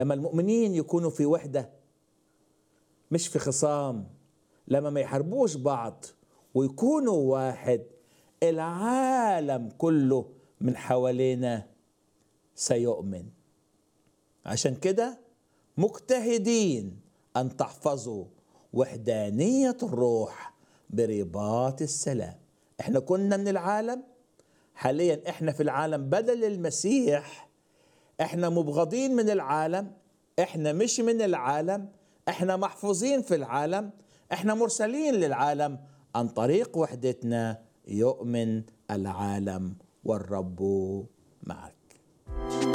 لما المؤمنين يكونوا في وحدة مش في خصام لما ما يحاربوش بعض ويكونوا واحد العالم كله من حوالينا سيؤمن عشان كده مجتهدين ان تحفظوا وحدانيه الروح برباط السلام احنا كنا من العالم حاليا احنا في العالم بدل المسيح احنا مبغضين من العالم احنا مش من العالم احنا محفوظين في العالم احنا مرسلين للعالم عن طريق وحدتنا يؤمن العالم والرب معك